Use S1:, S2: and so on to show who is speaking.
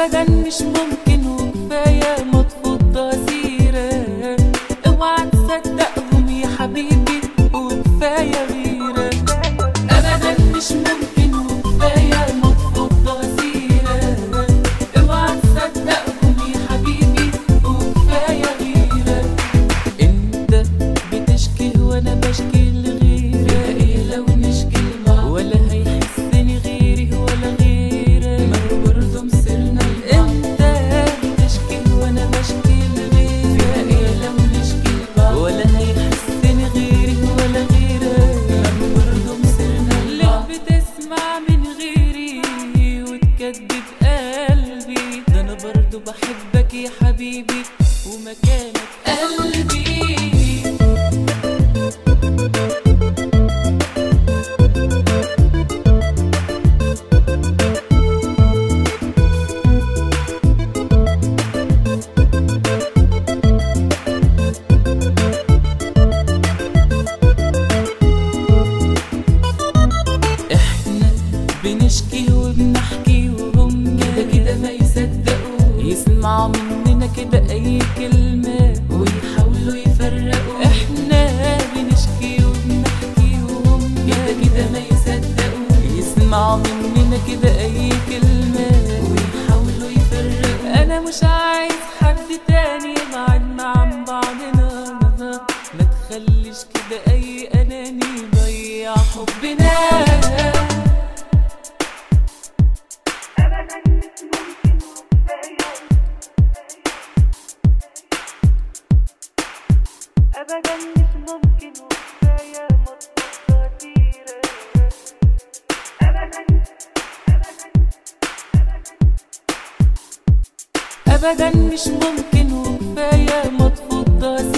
S1: ابدا مش ممكن وكفايه مطفوضه سيره اوعى تصدقهم يا حبيبي وكفايه غيره ابدا مش ممكن وكفايه مطفوضه سيره اوعى تصدقهم يا حبيبي وكفايه غيره انت بتشكي وانا بشكي لغيرك ايه لو نشكي لبعض ولا هيحسني غيري ولا غيرك ما هو برضه مسرنا انت بتشكي وانا بشكي لغيرك ايه لو نشكي لبعض ولا هيحسني غيري ولا غيرك ما هو برضه مسرنا ليه بتسمع من غيري وتكدب قلبي ده انا برضه بحبك يا حبيبي ومكانك قلبي احنا بنشكي وبنحكي وهم كده كده ما يصدقوا يسمعوا مننا كده اي كلمة ويحاولوا يفرقوا احنا بنشكي وبنحكي وهم كده كده ما يصدقوا يسمعوا مننا كده اي كلمة ويحاولوا يفرقوا انا مش عايز حد تاني يبعدنا عن بعضنا ما تخليش كده اي اناني يضيع حبنا
S2: أبدا مش ممكن وكفاية مطلوب كتيرة أبدا
S1: ابدا مش ممكن وكفايه مطفوضه